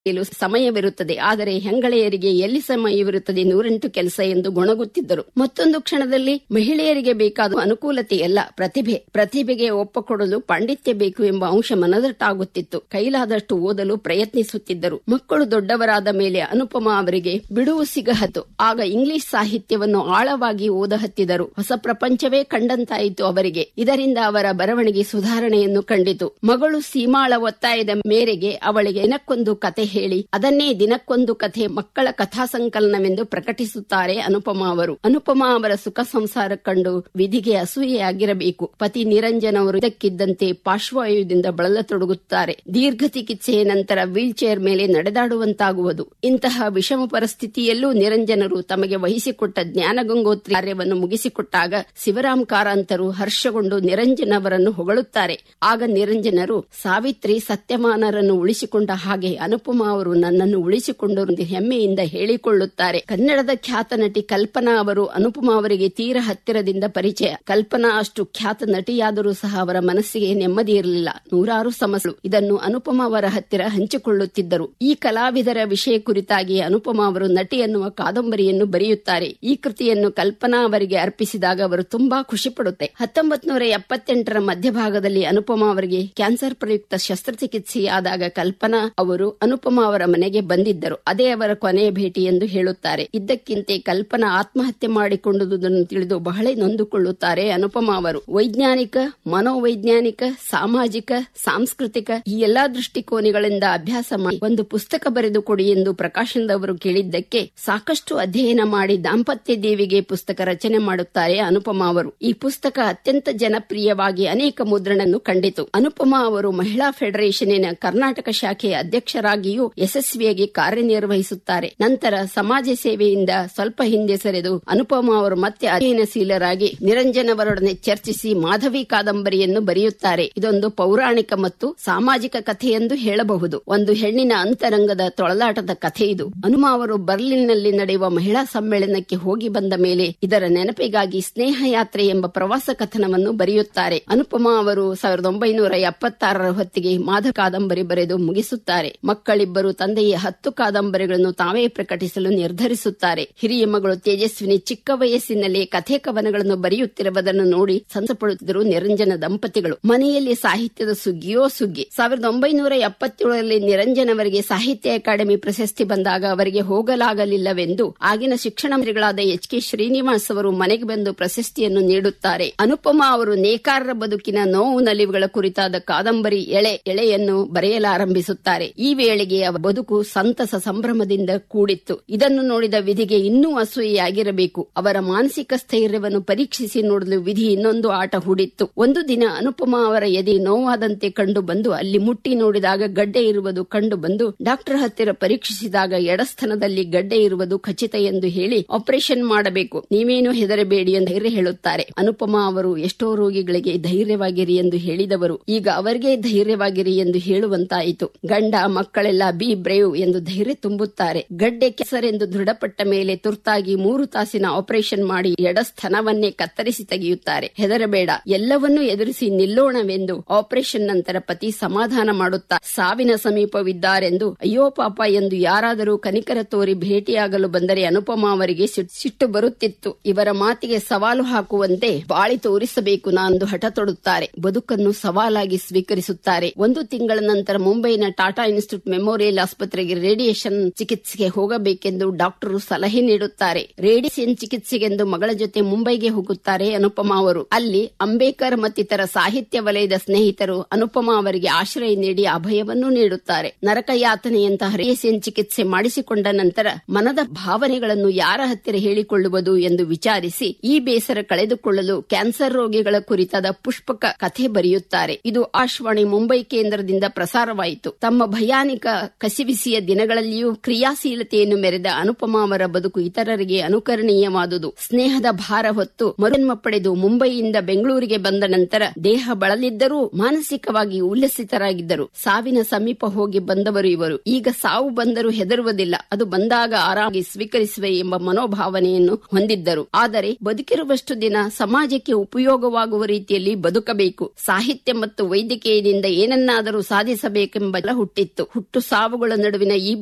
ಲು ಸಮಯವಿರುತ್ತದೆ ಆದರೆ ಹೆಂಗಳೆಯರಿಗೆ ಎಲ್ಲಿ ಸಮಯವಿರುತ್ತದೆ ನೂರೆಂಟು ಕೆಲಸ ಎಂದು ಗೊಣಗುತ್ತಿದ್ದರು ಮತ್ತೊಂದು ಕ್ಷಣದಲ್ಲಿ ಮಹಿಳೆಯರಿಗೆ ಬೇಕಾದ ಅನುಕೂಲತೆಯಲ್ಲ ಪ್ರತಿಭೆ ಪ್ರತಿಭೆಗೆ ಒಪ್ಪಕೊಡಲು ಪಾಂಡಿತ್ಯ ಬೇಕು ಎಂಬ ಅಂಶ ಮನದಟ್ಟಾಗುತ್ತಿತ್ತು ಕೈಲಾದಷ್ಟು ಓದಲು ಪ್ರಯತ್ನಿಸುತ್ತಿದ್ದರು ಮಕ್ಕಳು ದೊಡ್ಡವರಾದ ಮೇಲೆ ಅನುಪಮ ಅವರಿಗೆ ಬಿಡುವು ಸಿಗಹತ್ತು ಆಗ ಇಂಗ್ಲಿಷ್ ಸಾಹಿತ್ಯವನ್ನು ಆಳವಾಗಿ ಓದಹತ್ತಿದರು ಹೊಸ ಪ್ರಪಂಚವೇ ಕಂಡಂತಾಯಿತು ಅವರಿಗೆ ಇದರಿಂದ ಅವರ ಬರವಣಿಗೆ ಸುಧಾರಣೆಯನ್ನು ಕಂಡಿತು ಮಗಳು ಸೀಮಾಳ ಒತ್ತಾಯದ ಮೇರೆಗೆ ಅವಳಿಗೆ ದಿನಕ್ಕೊಂದು ಕತೆ ಹೇಳಿ ಅದನ್ನೇ ದಿನಕ್ಕೊಂದು ಕಥೆ ಮಕ್ಕಳ ಕಥಾ ಸಂಕಲನವೆಂದು ಪ್ರಕಟಿಸುತ್ತಾರೆ ಅನುಪಮಾ ಅವರು ಅನುಪಮಾ ಅವರ ಸುಖ ಸಂಸಾರ ಕಂಡು ವಿಧಿಗೆ ಅಸೂಯೆಯಾಗಿರಬೇಕು ಪತಿ ನಿರಂಜನ್ ಅವರು ಇದಕ್ಕಿದ್ದಂತೆ ಪಾರ್ಶ್ವವಾಯುದಿಂದ ಬಳಲತೊಡಗುತ್ತಾರೆ ದೀರ್ಘ ಚಿಕಿತ್ಸೆಯ ನಂತರ ವೀಲ್ ಚೇರ್ ಮೇಲೆ ನಡೆದಾಡುವಂತಾಗುವುದು ಇಂತಹ ವಿಷಮ ಪರಿಸ್ಥಿತಿಯಲ್ಲೂ ನಿರಂಜನರು ತಮಗೆ ವಹಿಸಿಕೊಟ್ಟ ಜ್ಞಾನಗಂಗೋತ್ರಿ ಕಾರ್ಯವನ್ನು ಮುಗಿಸಿಕೊಟ್ಟಾಗ ಶಿವರಾಮ್ ಕಾರಂತರು ಹರ್ಷಗೊಂಡು ನಿರಂಜನ್ ಅವರನ್ನು ಹೊಗಳುತ್ತಾರೆ ಆಗ ನಿರಂಜನರು ಸಾವಿತ್ರಿ ಸತ್ಯಮಾನರನ್ನು ಉಳಿಸಿಕೊಂಡ ಹಾಗೆ ಅನುಪಮಾ ಅವರು ನನ್ನನ್ನು ಉಳಿಸಿಕೊಂಡರು ಎಂದು ಹೆಮ್ಮೆಯಿಂದ ಹೇಳಿಕೊಳ್ಳುತ್ತಾರೆ ಕನ್ನಡದ ಖ್ಯಾತ ನಟಿ ಕಲ್ಪನಾ ಅವರು ಅನುಪಮಾ ಅವರಿಗೆ ತೀರ ಹತ್ತಿರದಿಂದ ಪರಿಚಯ ಕಲ್ಪನಾ ಅಷ್ಟು ಖ್ಯಾತ ನಟಿಯಾದರೂ ಸಹ ಅವರ ಮನಸ್ಸಿಗೆ ನೆಮ್ಮದಿ ಇರಲಿಲ್ಲ ನೂರಾರು ಸಮಸ್ಯೆಗಳು ಇದನ್ನು ಅನುಪಮಾ ಅವರ ಹತ್ತಿರ ಹಂಚಿಕೊಳ್ಳುತ್ತಿದ್ದರು ಈ ಕಲಾವಿದರ ವಿಷಯ ಕುರಿತಾಗಿ ಅನುಪಮಾ ಅವರು ನಟಿ ಎನ್ನುವ ಕಾದಂಬರಿಯನ್ನು ಬರೆಯುತ್ತಾರೆ ಈ ಕೃತಿಯನ್ನು ಕಲ್ಪನಾ ಅವರಿಗೆ ಅರ್ಪಿಸಿದಾಗ ಅವರು ತುಂಬಾ ಖುಷಿ ಪಡುತ್ತೆ ಹತ್ತೊಂಬತ್ ನೂರ ಎಪ್ಪತ್ತೆಂಟರ ಮಧ್ಯಭಾಗದಲ್ಲಿ ಅನುಪಮಾ ಅವರಿಗೆ ಕ್ಯಾನ್ಸರ್ ಪ್ರಯುಕ್ತ ಶಸ್ತ್ರಚಿಕಿತ್ಸೆಯಾದಾಗ ಕಲ್ಪನಾ ಅವರು ಅನುಪಮಾ ಅವರ ಮನೆಗೆ ಬಂದಿದ್ದರು ಅದೇ ಅವರ ಕೊನೆಯ ಭೇಟಿ ಎಂದು ಹೇಳುತ್ತಾರೆ ಇದ್ದಕ್ಕಿಂತೆ ಕಲ್ಪನಾ ಆತ್ಮಹತ್ಯೆ ಮಾಡಿಕೊಂಡುದನ್ನು ತಿಳಿದು ಬಹಳ ನೊಂದುಕೊಳ್ಳುತ್ತಾರೆ ಅನುಪಮಾ ಅವರು ವೈಜ್ಞಾನಿಕ ಮನೋವೈಜ್ಞಾನಿಕ ಸಾಮಾಜಿಕ ಸಾಂಸ್ಕೃತಿಕ ಈ ಎಲ್ಲಾ ದೃಷ್ಟಿಕೋನಗಳಿಂದ ಅಭ್ಯಾಸ ಮಾಡಿ ಒಂದು ಪುಸ್ತಕ ಬರೆದು ಕೊಡಿ ಎಂದು ಪ್ರಕಾಶನದವರು ಕೇಳಿದ್ದಕ್ಕೆ ಸಾಕಷ್ಟು ಅಧ್ಯಯನ ಮಾಡಿ ದಾಂಪತ್ಯ ದೇವಿಗೆ ಪುಸ್ತಕ ರಚನೆ ಮಾಡುತ್ತಾರೆ ಅನುಪಮಾ ಅವರು ಈ ಪುಸ್ತಕ ಅತ್ಯಂತ ಜನಪ್ರಿಯವಾಗಿ ಅನೇಕ ಮುದ್ರಣನ್ನು ಕಂಡಿತು ಅನುಪಮಾ ಅವರು ಮಹಿಳಾ ಫೆಡರೇಷನ್ನಿನ ಕರ್ನಾಟಕ ಶಾಖೆಯ ಅಧ್ಯಕ್ಷರಾಗಿಯೂ ಯಶಸ್ವಿಯಾಗಿ ಕಾರ್ಯನಿರ್ವಹಿಸುತ್ತಾರೆ ನಂತರ ಸಮಾಜ ಸೇವೆಯಿಂದ ಸ್ವಲ್ಪ ಹಿಂದೆ ಸರಿದು ಅನುಪಮಾ ಅವರು ಮತ್ತೆ ಅಧ್ಯಯನಶೀಲರಾಗಿ ನಿರಂಜನ್ ಅವರೊಡನೆ ಚರ್ಚಿಸಿ ಮಾಧವಿ ಕಾದಂಬರಿಯನ್ನು ಬರೆಯುತ್ತಾರೆ ಇದೊಂದು ಪೌರಾಣಿಕ ಮತ್ತು ಸಾಮಾಜಿಕ ಕಥೆ ಎಂದು ಹೇಳಬಹುದು ಒಂದು ಹೆಣ್ಣಿನ ಅಂತರಂಗದ ತೊಳಲಾಟದ ಕಥೆ ಇದು ಹನುಮ ಅವರು ಬರ್ಲಿನ್ನಲ್ಲಿ ನಡೆಯುವ ಮಹಿಳಾ ಸಮ್ಮೇಳನಕ್ಕೆ ಹೋಗಿ ಬಂದ ಮೇಲೆ ಇದರ ನೆನಪಿಗಾಗಿ ಸ್ನೇಹ ಯಾತ್ರೆ ಎಂಬ ಪ್ರವಾಸ ಕಥನವನ್ನು ಬರೆಯುತ್ತಾರೆ ಅನುಪಮಾ ಅವರು ಸಾವಿರದ ಒಂಬೈನೂರ ಎಪ್ಪತ್ತಾರರ ಹೊತ್ತಿಗೆ ಮಾಧವ ಕಾದಂಬರಿ ಬರೆದು ಮುಗಿಸುತ್ತಾರೆ ಮಕ್ಕಳಿಬ್ಬರು ತಂದೆಯ ಹತ್ತು ಕಾದಂಬರಿಗಳನ್ನು ತಾವೇ ಪ್ರಕಟಿಸಲು ನಿರ್ಧರಿಸುತ್ತಾರೆ ಹಿರಿಯ ಮಗಳು ತೇಜಸ್ವಿನಿ ಚಿಕ್ಕ ವಯಸ್ಸಿನಲ್ಲಿ ಕಥೆ ಕವನಗಳನ್ನು ಬರೆಯುತ್ತಿರುವುದನ್ನು ನೋಡಿ ಸಂತಪಡುತ್ತಿದ್ದರು ನಿರಂಜನ ದಂಪತಿಗಳು ಮನೆಯಲ್ಲಿ ಸಾಹಿತ್ಯದ ಸುಗ್ಗಿಯೋ ಸುಗ್ಗಿ ಸಾವಿರದ ಒಂಬೈನೂರ ಎಪ್ಪತ್ತೇಳರಲ್ಲಿ ನಿರಂಜನ್ ಅವರಿಗೆ ಸಾಹಿತ್ಯ ಅಕಾಡೆಮಿ ಪ್ರಶಸ್ತಿ ಬಂದಾಗ ಅವರಿಗೆ ಹೋಗಲಾಗಲಿಲ್ಲವೆಂದು ಆಗಿನ ಶಿಕ್ಷಣ ಮಂತ್ರಿಗಳಾದ ಎಚ್ ಕೆ ಶ್ರೀನಿವಾಸ್ ಅವರು ಮನೆಗೆ ಬಂದು ಪ್ರಶಸ್ತಿಯನ್ನು ನೀಡುತ್ತಾರೆ ಅನುಪಮಾ ಅವರು ನೇಕಾರರ ಬದುಕಿನ ನೋವು ನಲಿವುಗಳ ಕುರಿತಾದ ಕಾದಂಬರಿ ಎಳೆ ಎಳೆಯನ್ನು ಬರೆಯಲಾರಂಭಿಸುತ್ತಾರೆ ಈ ವೇಳೆಗೆ ಅವರ ಬದುಕು ಸಂತಸ ಸಂಭ್ರಮದಿಂದ ಕೂಡಿತ್ತು ಇದನ್ನು ನೋಡಿದ ವಿಧಿಗೆ ಇನ್ನೂ ಅಸೂಯೆಯಾಗಿರಬೇಕು ಅವರ ಮಾನಸಿಕ ಸ್ಥೈರ್ಯವನ್ನು ಪರೀಕ್ಷಿಸಿ ನೋಡಲು ವಿಧಿ ಇನ್ನೊಂದು ಆಟ ಹೂಡಿತ್ತು ಒಂದು ದಿನ ಅನುಪಮಾ ಅವರ ಎದೆ ನೋವಾದಂತೆ ಕಂಡು ಬಂದು ಅಲ್ಲಿ ಮುಟ್ಟಿ ನೋಡಿದಾಗ ಗಡ್ಡೆ ಇರುವುದು ಕಂಡು ಬಂದು ಡಾಕ್ಟರ್ ಹತ್ತಿರ ಪರೀಕ್ಷಿಸಿದಾಗ ಎಡಸ್ಥನದಲ್ಲಿ ಗಡ್ಡೆ ಇರುವುದು ಖಚಿತ ಎಂದು ಹೇಳಿ ಆಪರೇಷನ್ ಮಾಡಬೇಕು ನೀವೇನು ಹೆದರಬೇಡಿ ಎಂದು ಧೈರ್ಯ ಹೇಳುತ್ತಾರೆ ಅನುಪಮಾ ಅವರು ಎಷ್ಟೋ ರೋಗಿಗಳಿಗೆ ಧೈರ್ಯವಾಗಿರಿ ಎಂದು ಹೇಳಿದವರು ಈಗ ಅವರಿಗೆ ಧೈರ್ಯವಾಗಿರಿ ಎಂದು ಹೇಳುವಂತಾಯಿತು ಗಂಡ ಮಕ್ಕಳೆಲ್ಲ ಬಿ ಬ್ರೇವ್ ಎಂದು ಧೈರ್ಯ ತುಂಬುತ್ತಾರೆ ಗಡ್ಡೆ ಕೆಸರ್ ಎಂದು ದೃಢಪಟ್ಟ ಮೇಲೆ ತುರ್ತಾಗಿ ಮೂರು ತಾಸಿನ ಆಪರೇಷನ್ ಮಾಡಿ ಎಡಸ್ಥನವನ್ನೇ ಕತ್ತರಿಸಿ ತೆಗೆಯುತ್ತಾರೆ ಹೆದರಬೇಡ ಎಲ್ಲವನ್ನೂ ಎದುರಿಸಿ ನಿಲ್ಲೋಣವೆಂದು ಆಪರೇಷನ್ ನಂತರ ಪತಿ ಸಮಾಧಾನ ಮಾಡುತ್ತಾ ಸಾವಿನ ಸಮೀಪವಿದ್ದಾರೆಂದು ಅಯ್ಯೋ ಪಾಪ ಎಂದು ಯಾರಾದರೂ ಕನಿಕರ ತೋರಿ ಭೇಟಿಯಾಗಲು ಬಂದರೆ ಅನುಪಮಾ ಅವರಿಗೆ ಸಿಟ್- ಸಿಟ್ಟು ಬರುತ್ತಿತ್ತು ಇವರ ಮಾತಿಗೆ ಸವಾಲು ಹಾಕುವಂತೆ ಬಾಳಿ ತೋರಿಸಬೇಕು ನಾಂದು ಹಠ ತೊಡುತ್ತಾರೆ ಬದುಕನ್ನು ಸವಾಲಾಗಿ ಸ್ವೀಕರಿಸುತ್ತಾರೆ ಒಂದು ತಿಂಗಳ ನಂತರ ಮುಂಬೈನ ಟಾಟಾ ಇನ್ಸ್ಟಿಟ್ಯೂಟ್ ಮೆಮೋರಿಯಲ್ ಆಸ್ಪತ್ರೆಗೆ ರೇಡಿಯೇಷನ್ ಚಿಕಿತ್ಸೆಗೆ ಹೋಗಬೇಕೆಂದು ಡಾಕ್ಟರು ಸಲಹೆ ನೀಡುತ್ತಾರೆ ರೇಡಿಯೇಷನ್ ಚಿಕಿತ್ಸೆಗೆಂದು ಮಗಳ ಜೊತೆ ಮುಂಬೈಗೆ ಹೋಗುತ್ತಾರೆ ಅನುಪಮಾ ಅವರು ಅಲ್ಲಿ ಅಂಬೇಕರ್ ಮತ್ತಿತರ ಸಾಹಿತ್ಯ ವಲಯದ ಸ್ನೇಹಿತರು ಅನುಪಮಾ ಅವರಿಗೆ ಆಶ್ರಯ ನೀಡಿ ಅಭಯವನ್ನು ನೀಡುತ್ತಾರೆ ನರಕ ಯಾತನೆಯಂತಹ ರೇಡಿಯೇಷನ್ ಚಿಕಿತ್ಸೆ ಮಾಡಿಸಿಕೊಂಡ ನಂತರ ಮನದ ಭಾವನೆಗಳನ್ನು ಯಾರ ಹತ್ತಿರ ಹೇಳಿಕೊಳ್ಳುವುದು ಎಂದು ವಿಚಾರಿಸಿ ಈ ಬೇಸರ ಕಳೆದುಕೊಳ್ಳಲು ಕ್ಯಾನ್ಸರ್ ರೋಗಿಗಳ ಕುರಿತಾದ ಪುಷ್ಪಕ ಕಥೆ ಬರೆಯುತ್ತಾರೆ ಇದು ಆಕಾಶವಾಣಿ ಮುಂಬೈ ಕೇಂದ್ರದಿಂದ ಪ್ರಸಾರವಾಯಿತು ತಮ್ಮ ಭಯಾನಿಕ ಕಸಿವಿಸಿಯ ದಿನಗಳಲ್ಲಿಯೂ ಕ್ರಿಯಾಶೀಲತೆಯನ್ನು ಮೆರೆದ ಅನುಪಮಾ ಅವರ ಬದುಕು ಇತರರಿಗೆ ಅನುಕರಣೀಯವಾದುದು ಸ್ನೇಹದ ಭಾರ ಹೊತ್ತು ಮರುಜನ್ಮ ಪಡೆದು ಮುಂಬೈಯಿಂದ ಬೆಂಗಳೂರಿಗೆ ಬಂದ ನಂತರ ದೇಹ ಬಳಲಿದ್ದರೂ ಮಾನಸಿಕವಾಗಿ ಉಲ್ಲಸಿತರಾಗಿದ್ದರು ಸಾವಿನ ಸಮೀಪ ಹೋಗಿ ಬಂದವರು ಇವರು ಈಗ ಸಾವು ಬಂದರೂ ಹೆದರುವುದಿಲ್ಲ ಅದು ಬಂದಾಗ ಆರಾಮಾಗಿ ಸ್ವೀಕರಿಸುವೆ ಎಂಬ ಮನೋಭಾವನೆಯನ್ನು ಹೊಂದಿದ್ದರು ಆದರೆ ಬದುಕಿರುವಷ್ಟು ದಿನ ಸಮಾಜಕ್ಕೆ ಉಪಯೋಗವಾಗುವ ರೀತಿಯಲ್ಲಿ ಬದುಕಬೇಕು ಸಾಹಿತ್ಯ ಮತ್ತು ವೈದ್ಯಕೀಯದಿಂದ ಏನನ್ನಾದರೂ ಸಾಧಿಸಬೇಕೆಂಬ ಛಲ ಹುಟ್ಟಿತ್ತು ಹುಟ್ಟು ಸಾವುಗಳ ನಡುವಿನ ಈ